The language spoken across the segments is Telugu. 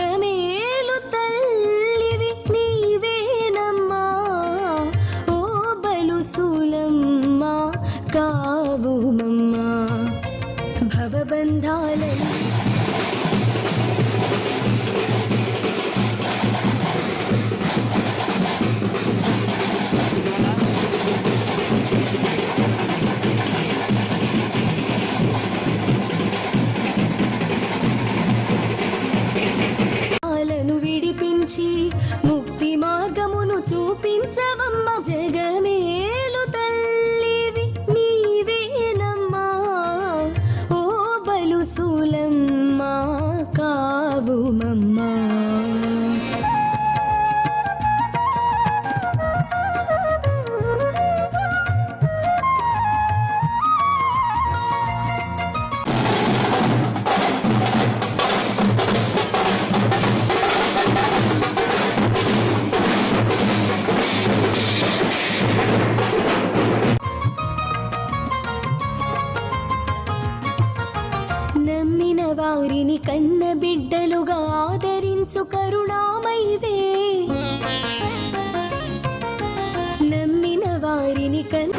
జగమేలు తల్లివి నీవేనమ్మా ఓ బలుసులమ్మా కావుమమ్మా భవబంధాలను ఆలను విడిపించి ముక్తి మార్గమును చూపించవమ్మ జగమేలు తల్లివి నీవేనమ్మా ఓ బలుసులమ్మా కావుమమ్మా నమ్మిన వారిని కన్న బిడ్డలుగా ఆదరించు కరుణామైవే నమ్మిన వారిని కన్న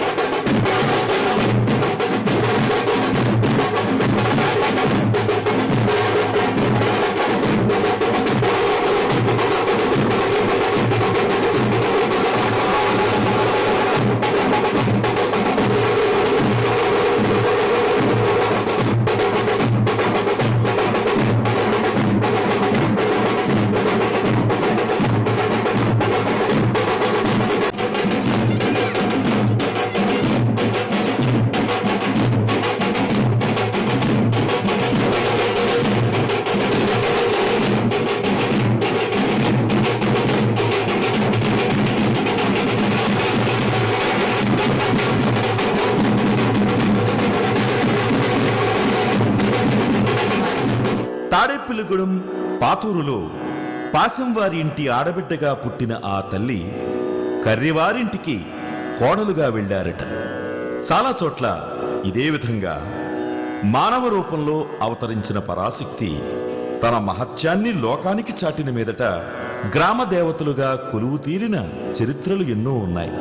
తాడేపిల్లిగూడెం పాతూరులో పాశంవారి ఇంటి ఆడబిడ్డగా పుట్టిన ఆ తల్లి కర్రివారింటికి కోడలుగా వెళ్ళారట చాలా చోట్ల ఇదే విధంగా మానవ రూపంలో అవతరించిన పరాశక్తి తన మహత్యాన్ని లోకానికి చాటిన మీదట గ్రామ దేవతలుగా కొలువు తీరిన చరిత్రలు ఎన్నో ఉన్నాయి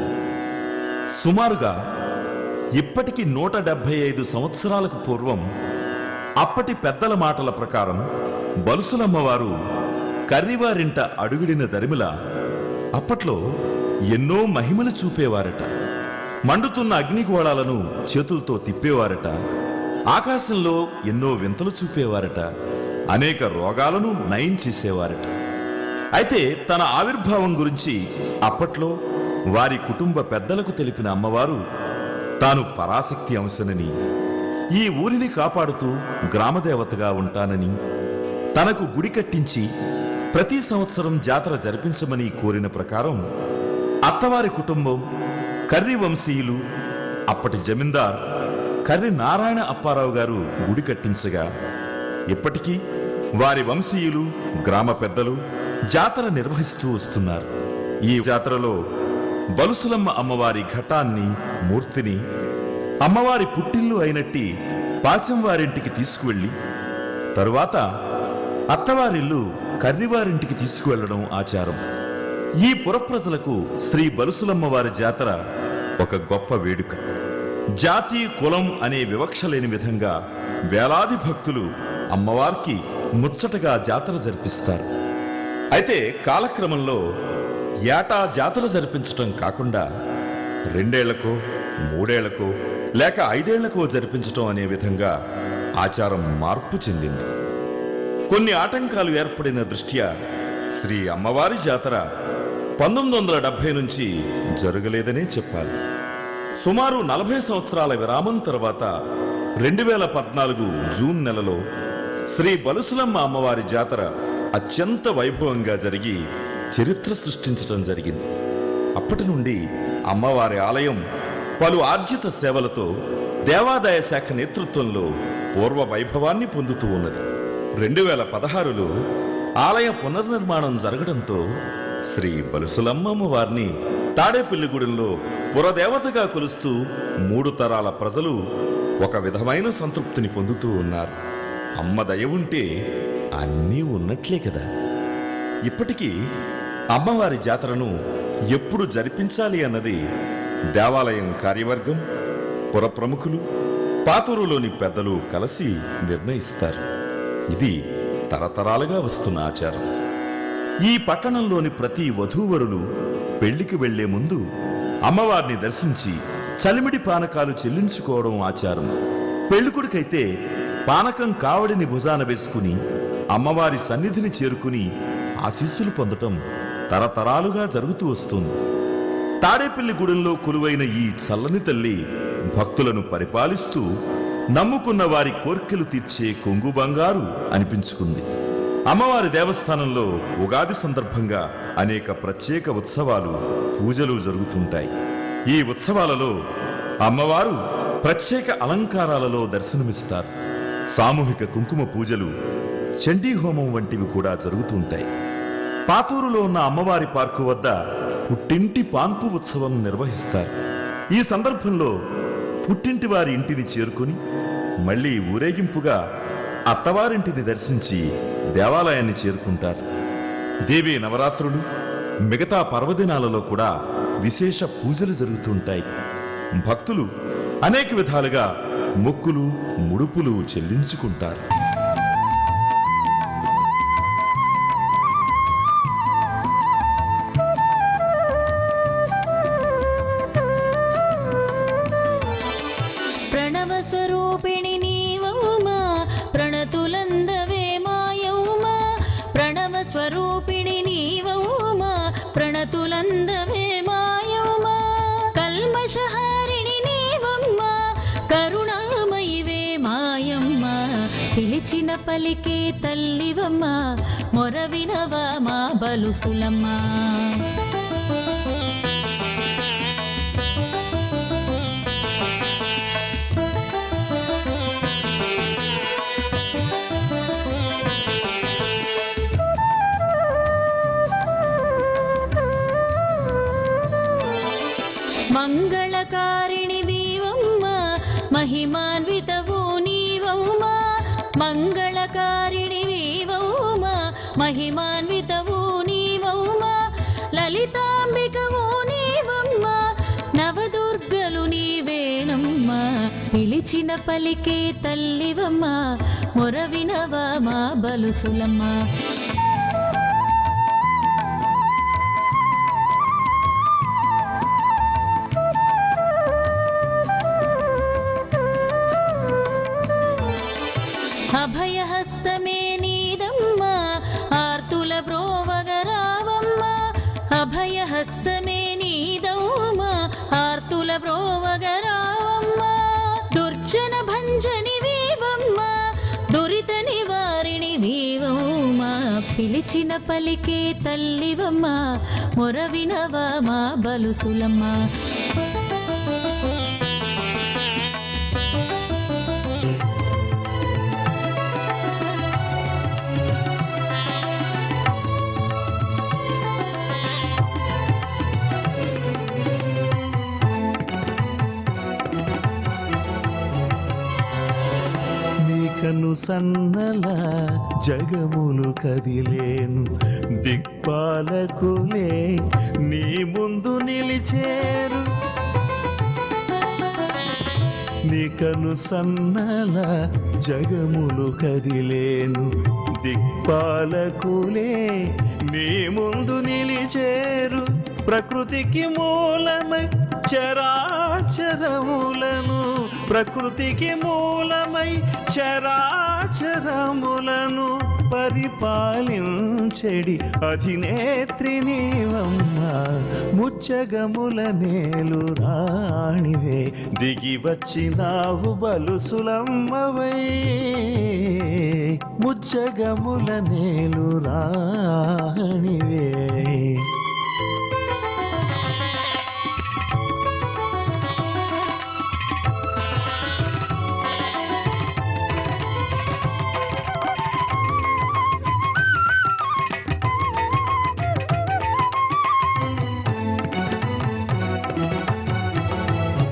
సుమారుగా ఇప్పటికి నూట డెబ్భై ఐదు సంవత్సరాలకు పూర్వం అప్పటి పెద్దల మాటల ప్రకారం బలుసులమ్మవారు కర్రివారింట అడుగిడిన దరిమిల అప్పట్లో ఎన్నో మహిమలు చూపేవారట మండుతున్న అగ్నిగోళాలను చేతులతో తిప్పేవారట ఆకాశంలో ఎన్నో వింతలు చూపేవారట అనేక రోగాలను నయం చేసేవారట అయితే తన ఆవిర్భావం గురించి అప్పట్లో వారి కుటుంబ పెద్దలకు తెలిపిన అమ్మవారు తాను పరాశక్తి అంశనని ఈ ఊరిని కాపాడుతూ గ్రామదేవతగా ఉంటానని తనకు గుడి కట్టించి ప్రతి సంవత్సరం జాతర జరిపించమని కోరిన ప్రకారం అత్తవారి కుటుంబం కర్రి వంశీయులు అప్పటి జమీందార్ కర్రి నారాయణ అప్పారావు గారు గుడి కట్టించగా ఇప్పటికీ వారి వంశీయులు గ్రామ పెద్దలు జాతర నిర్వహిస్తూ వస్తున్నారు ఈ జాతరలో బలుసులమ్మ అమ్మవారి ఘటాన్ని మూర్తిని అమ్మవారి పుట్టిల్లు అయినట్టి పాశం వారింటికి తీసుకువెళ్ళి తరువాత అత్తవారిల్లు కర్రివారింటికి తీసుకువెళ్లడం ఆచారం ఈ పురప్రజలకు శ్రీ బలుసులమ్మ వారి జాతర ఒక గొప్ప వేడుక జాతి కులం అనే వివక్ష లేని విధంగా వేలాది భక్తులు అమ్మవారికి ముచ్చటగా జాతర జరిపిస్తారు అయితే కాలక్రమంలో ఏటా జాతర జరిపించటం కాకుండా రెండేళ్లకో మూడేళ్లకో లేక ఐదేళ్లకో జరిపించటం అనే విధంగా ఆచారం మార్పు చెందింది కొన్ని ఆటంకాలు ఏర్పడిన దృష్ట్యా శ్రీ అమ్మవారి జాతర పంతొమ్మిది వందల డెబ్బై నుంచి జరగలేదనే చెప్పాలి సుమారు నలభై సంవత్సరాల విరామం తర్వాత రెండు వేల పద్నాలుగు జూన్ నెలలో శ్రీ బలుసులమ్మ అమ్మవారి జాతర అత్యంత వైభవంగా జరిగి చరిత్ర సృష్టించడం జరిగింది అప్పటి నుండి అమ్మవారి ఆలయం పలు ఆర్జిత సేవలతో దేవాదాయ శాఖ నేతృత్వంలో పూర్వ వైభవాన్ని పొందుతూ ఉన్నది రెండు వేల పదహారులో ఆలయ పునర్నిర్మాణం జరగడంతో శ్రీ బలుసులమ్మమ్మ వారిని తాడేపల్లిగూడెంలో పురదేవతగా కొలుస్తూ మూడు తరాల ప్రజలు ఒక విధమైన సంతృప్తిని పొందుతూ ఉన్నారు అమ్మ దయ ఉంటే అన్నీ ఉన్నట్లే కదా ఇప్పటికీ అమ్మవారి జాతరను ఎప్పుడు జరిపించాలి అన్నది దేవాలయం కార్యవర్గం పుర ప్రముఖులు పాతూరులోని పెద్దలు కలిసి నిర్ణయిస్తారు ఇది తరతరాలుగా వస్తున్న ఆచారం ఈ పట్టణంలోని ప్రతి వధూవరులు పెళ్లికి వెళ్లే ముందు అమ్మవారిని దర్శించి చలిమిడి పానకాలు చెల్లించుకోవడం ఆచారం పెళ్ళికొడుకైతే పానకం కావడిని భుజాన వేసుకుని అమ్మవారి సన్నిధిని చేరుకుని ఆశీస్సులు పొందటం తరతరాలుగా జరుగుతూ వస్తుంది తాడేపల్లి గుడెంలో కొలువైన ఈ చల్లని తల్లి భక్తులను పరిపాలిస్తూ నమ్ముకున్న వారి కోర్కెలు తీర్చే కొంగు బంగారు అనిపించుకుంది అమ్మవారి దేవస్థానంలో ఉగాది సందర్భంగా అనేక ప్రత్యేక ఉత్సవాలు పూజలు జరుగుతుంటాయి ఈ ఉత్సవాలలో అమ్మవారు ప్రత్యేక అలంకారాలలో దర్శనమిస్తారు సామూహిక కుంకుమ పూజలు చండీ హోమం వంటివి కూడా జరుగుతుంటాయి పాతూరులో ఉన్న అమ్మవారి పార్కు వద్ద పుట్టింటి పాన్పు ఉత్సవం నిర్వహిస్తారు ఈ సందర్భంలో పుట్టింటి వారి ఇంటిని చేరుకుని మళ్ళీ ఊరేగింపుగా అత్తవారింటిని దర్శించి దేవాలయాన్ని చేరుకుంటారు దేవీ నవరాత్రులు మిగతా పర్వదినాలలో కూడా విశేష పూజలు జరుగుతుంటాయి భక్తులు అనేక విధాలుగా మొక్కులు ముడుపులు చెల్లించుకుంటారు ప్రణవ స్వరూపిణి నీవౌమా ప్రణతులందవే మాయౌమా ప్రణవ స్వరూపిణి నీవౌమా ప్రణతులందవే మాయౌమా కల్మషహారిణి నీవమ్మా కరుణామయివే మాయమ్మ పిలిచిన పలికే తల్లివమ్మా మొరవినవా మా బలుసులమ్మా మంగళకారిణి వీవమ్మ మహిమాన్వితవు నీవౌమా మంగళకారిణి వీవౌమ మహిమాన్వితవు నీవౌమా లలితాంబికవు నీవమ్మ నవదుర్గలు నీవేనమ్మ పిలిచిన పలికే తల్లివమ్మ మొరవినవా మా బలుసులమ్మ అభయహస్తమే నీదమ్మ ఆర్తుల బ్రోవగరావమ్మ అభయహస్తమే నీదమ్మ ఆర్తుల బ్రోవగరావమ్మ దుర్జన భంజని వీవమ్మ దురిత నివారిణి వీవమ్మ పిలిచిన పలికే తల్లివమ్మ మొరవినవా మా బలుసులమ్మ నీకను సన్నల జగములు కదిలేను దిక్పాలకులే నీ ముందు నిలిచేరు నీకను సన్నల జగములు కదిలేను దిక్పాలకులే నీ ముందు నిలిచేరు ప్రకృతికి మూలమై చరాచరములను ప్రకృతికి మూలమై చరాచరములను పరిపాలించెడి అధినేత్రి నీవమ్మ ముచ్చగముల నేలు రాణివే దిగి వచ్చినావు బలుసులమ్మవై ముచ్చగముల నేలు రాణివే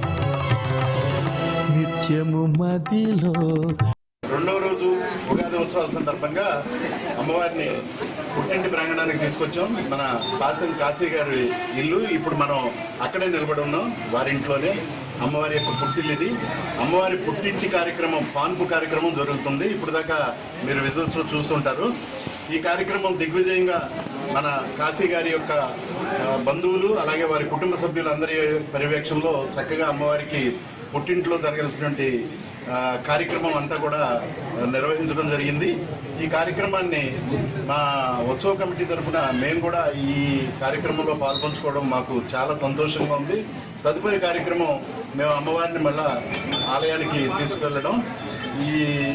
నిత్యము మదిలో రెండవ రోజు ఉగాది ఉత్సవం బ్రహ్మోత్సవాల సందర్భంగా అమ్మవారిని పుట్టింటి ప్రాంగణానికి తీసుకొచ్చాం మన కాసిం కాశీ గారి ఇల్లు ఇప్పుడు మనం అక్కడే నిలబడి ఉన్నాం వారి ఇంట్లోనే అమ్మవారి యొక్క పుట్టిల్లు ఇది అమ్మవారి పుట్టింటి కార్యక్రమం పాన్పు కార్యక్రమం జరుగుతుంది ఇప్పుడు దాకా మీరు విజువల్స్ లో చూస్తుంటారు ఈ కార్యక్రమం దిగ్విజయంగా మన కాశీ గారి యొక్క ఆ, బంధువులు అలాగే వారి కుటుంబ సభ్యులందరి పర్యవేక్షణలో చక్కగా అమ్మవారికి పుట్టింట్లో జరగాల్సినటువంటి ఆ, కార్యక్రమం అంతా కూడా ఆ, నిర్వహించడం జరిగింది ఈ కార్యక్రమాన్ని మా ఉత్సవ కమిటీ తరఫున మేము కూడా ఈ కార్యక్రమంలో పాల్పంచుకోవడం మాకు చాలా సంతోషంగా ఉంది తదుపరి కార్యక్రమం మేము అమ్మవారిని మళ్ళా ఆలయానికి తీసుకువెళ్ళడం ఈ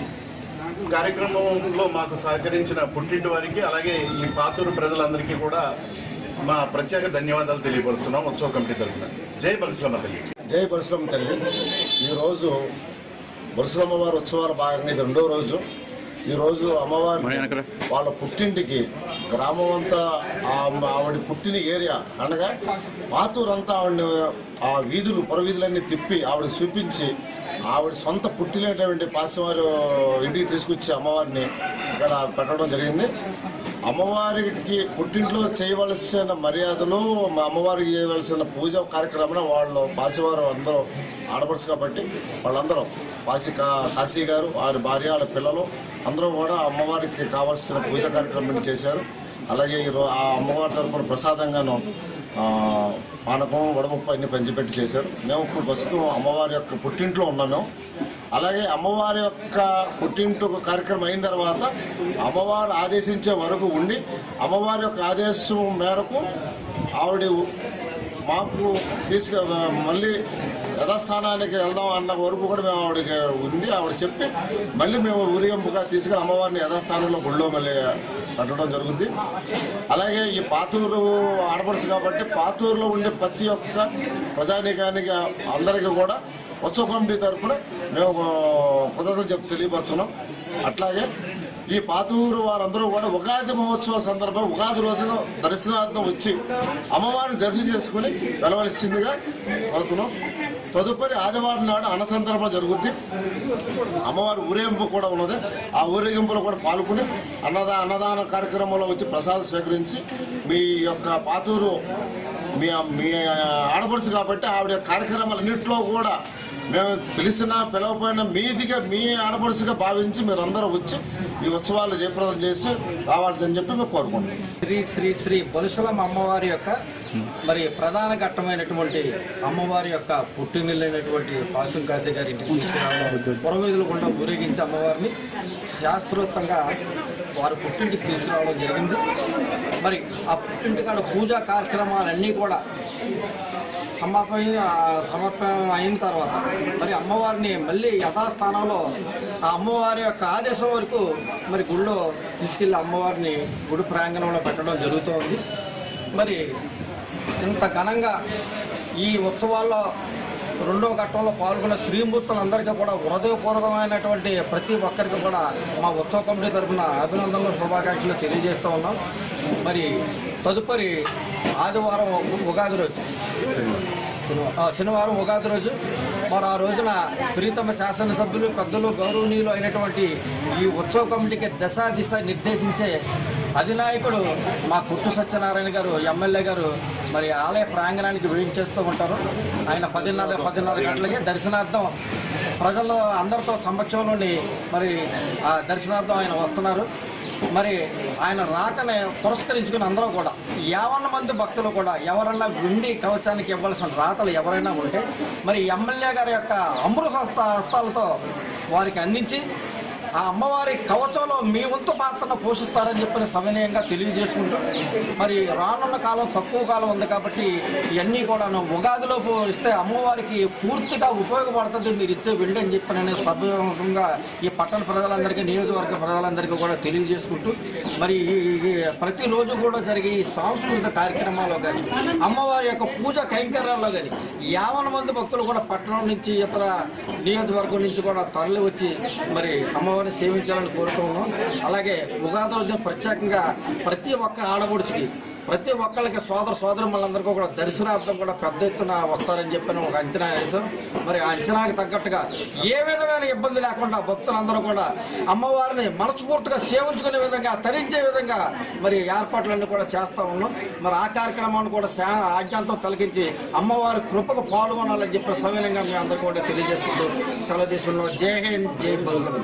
కార్యక్రమంలో మాకు సహకరించిన పుట్టింటి వారికి అలాగే ఈ పాతూరు ప్రజలందరికీ కూడా మా ప్రత్యేక ధన్యవాదాలు తెలియపరుస్తున్నాం ఉత్సవ కమిటీ తరఫున జై బలశ్రమ తల్లి జై పరశురామ తల్లి ఈరోజు పరశురామ వారి ఉత్సవాల భాగంగా ఇది రెండో రోజు ఈరోజు అమ్మవారి వాళ్ళ పుట్టింటికి గ్రామం అంతా ఆ- ఆవిడ పుట్టిన ఏరియా అనగా పాతూరంతా ఆవిడ ఆ వీధులు పొరవీధులన్నీ తిప్పి ఆవిడ చూపించి ఆవిడ సొంత పుట్టినటువంటి పాశవారు ఇంటికి తీసుకొచ్చి అమ్మవారిని ఇక్కడ పెట్టడం జరిగింది అమ్మవారికి పుట్టింట్లో చేయవలసిన మర్యాదలు మా అమ్మవారికి చేయవలసిన పూజ కార్యక్రమం వాళ్ళు పాసివారు అందరూ ఆడపడుచు కాబట్టి వాళ్ళందరూ పాసి కా- కాశీ గారు వారి భార్య వాళ్ళ పిల్లలు అందరూ కూడా అమ్మవారికి కావాల్సిన పూజ కార్యక్రమం చేశారు అలాగే ఈరో ఆ అమ్మవారి తరపున ప్రసాదంగాను ఆ, పానకం వడముప్ప అన్ని పంచిపెట్టి చేశారు మేము ఇప్పుడు ప్రస్తుతం అమ్మవారి యొక్క పుట్టింట్లో ఉన్నాం మేము అలాగే అమ్మవారి యొక్క పుట్టింటి కార్యక్రమం అయిన తర్వాత అమ్మవారు ఆదేశించే వరకు ఉండి అమ్మవారి యొక్క ఆదేశం మేరకు ఆవిడ మాకు తీసుకు మళ్ళీ యథాస్థానానికి వెళ్దాం అన్న వరకు కూడా మేము ఆవిడకి ఉంది ఆవిడ చెప్పి మళ్ళీ మేము ఊరేగింపుగా తీసుకుని అమ్మవారిని యథాస్థానంలో గుళ్ళో మళ్ళీ కట్టడం జరుగుద్ది అలాగే ఈ పాతూరు ఆడపడుచు కాబట్టి పాతూరులో ఉండే ప్రతి ఒక్క ప్రజానీకానికి అందరికీ కూడా ఉత్సవ కమిటీ తరఫున మేము కృతజ్ఞతలు చెప్పి తెలియపరుస్తున్నాం అట్లాగే ఈ పాతూరు వారందరూ కూడా ఉగాది మహోత్సవ సందర్భం ఉగాది రోజున దర్శనార్థం వచ్చి అమ్మవారిని దర్శనం చేసుకుని వెళ్ళవలసిందిగా కోరుతున్నాం తదుపరి ఆదివారం నాడు అన్న సందర్భం జరుగుద్ది అమ్మవారి ఊరేగింపు కూడా ఉన్నది ఆ ఊరేగింపులో కూడా పాల్గొని అన్నదా అన్నదాన కార్యక్రమంలో వచ్చి ప్రసాదం స్వీకరించి మీ యొక్క పాతూరు మీ మీ ఆడపడుచు కాబట్టి ఆవిడ కార్యక్రమాలన్నింటిలో కూడా మేము పిలిచినా పిలవపోయినా మీదిగా మీ ఆడపడుచుగా భావించి మీరందరూ వచ్చి ఈ ఉత్సవాలు జయప్రదం చేసి రావాల్సిందని చెప్పి మేము కోరుకుంటున్నాం శ్రీ శ్రీ శ్రీ బలుసులం అమ్మవారి యొక్క మరి ప్రధాన ఘట్టమైనటువంటి అమ్మవారి యొక్క పుట్టినిల్లైనటువంటి పాసుం కాశీ గారి ఇంటికి తీసుకురావడం పురవీధులు గుండా ఊరేగించి అమ్మవారిని శాస్త్రోక్తంగా వారి పుట్టింటికి తీసుకురావడం జరిగింది మరి ఆ పుట్టింటికాడ పూజా కార్యక్రమాలన్నీ కూడా సమాపన సమర్పణ అయిన తర్వాత మరి అమ్మవారిని మళ్ళీ యథాస్థానంలో ఆ అమ్మవారి యొక్క ఆదేశం వరకు మరి గుళ్ళో తీసుకెళ్లి అమ్మవారిని గుడి ప్రాంగణంలో పెట్టడం జరుగుతోంది మరి ఇంత ఘనంగా ఈ ఉత్సవాల్లో రెండవ ఘట్టంలో పాల్గొన్న శ్రీమూర్తులందరికీ కూడా హృదయపూర్వకమైనటువంటి ప్రతి ఒక్కరికి కూడా మా ఉత్సవ కమిటీ తరఫున అభినందనలు శుభాకాంక్షలు తెలియజేస్తూ ఉన్నాం మరి తదుపరి ఆదివారం ఉగాది రోజు ఆ, శనివారం ఉగాది రోజు మరి ఆ రోజున ప్రీతమ శాసనసభ్యులు పెద్దలు గౌరవనీయులు అయినటువంటి ఈ ఉత్సవ కమిటీకి దశ దిశ నిర్దేశించే అధినాయకుడు మా కుట్టు సత్యనారాయణ గారు ఎమ్మెల్యే గారు మరి ఆలయ ప్రాంగణానికి వేయించేస్తూ ఉంటారు ఆయన పదిన్నర పదిన్నర గంటలకి దర్శనార్థం ప్రజలు అందరితో సమక్షంలోని మరి ఆ దర్శనార్థం ఆయన వస్తున్నారు మరి ఆయన రాకనే పురస్కరించుకుని అందరూ కూడా యావన్న మంది భక్తులు కూడా ఎవరన్నా వెండి కవచానికి ఇవ్వాల్సిన రాతలు ఎవరైనా ఉంటే మరి ఎమ్మెల్యే గారి యొక్క అమృత హస్త హస్తాలతో వారికి అందించి ఆ అమ్మవారి కవచంలో మీ వంతు పాత్రను పోషిస్తారని చెప్పిన సమన్వయంగా తెలియజేసుకుంటూ మరి రానున్న కాలం తక్కువ కాలం ఉంది కాబట్టి ఇవన్నీ కూడా ఉగాదిలో ఇస్తే అమ్మవారికి పూర్తిగా ఉపయోగపడుతుంది మీరు ఇచ్చే వెండి అని చెప్పి నేను సభ్యంగా ఈ పట్టణ ప్రజలందరికీ నియోజకవర్గ ప్రజలందరికీ కూడా తెలియజేసుకుంటూ మరి ఈ- ఈ ప్రతిరోజు కూడా జరిగే ఈ సాంస్కృతిక కార్యక్రమాల్లో కానీ అమ్మవారి యొక్క పూజ కైంకర్యాల్లో కానీ యావన మంది భక్తులు కూడా పట్టణం నుంచి ఇతర నియోజకవర్గం నుంచి కూడా తరలి వచ్చి మరి అమ్మవారిని సేవించాలని కోరుతున్నాం అలాగే ఉగాది రోజున ప్రత్యేకంగా ప్రతి ఒక్క ఆడపడుచుకి ప్రతి ఒక్కళ్ళకి సోదర సోదరులందరికీ కూడా దర్శనార్థం కూడా పెద్ద ఎత్తున వస్తారని చెప్పిన ఒక అంచనా వేశాం మరి ఆ అంచనాకి తగ్గట్టుగా ఏ విధమైన ఇబ్బంది లేకుండా భక్తులందరూ కూడా అమ్మవారిని మనస్ఫూర్తిగా సేవించుకునే విధంగా తరించే విధంగా మరి ఏర్పాట్లన్నీ కూడా చేస్తా ఉన్నాం మరి ఆ కార్యక్రమాన్ని కూడా శా ఆజ్ఞాంతం తొలగించి అమ్మవారి కృపకు పాల్గొనాలని చెప్పి సవినంగా మీ అందరికీ కూడా తెలియజేసుకుంటూ సెలవు దేశంలో జై హింద్ జై బల్గం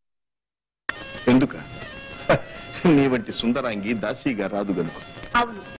ఎందుక నీ వంటి సుందరాంగి దాసీగా రాదు గనుక అవును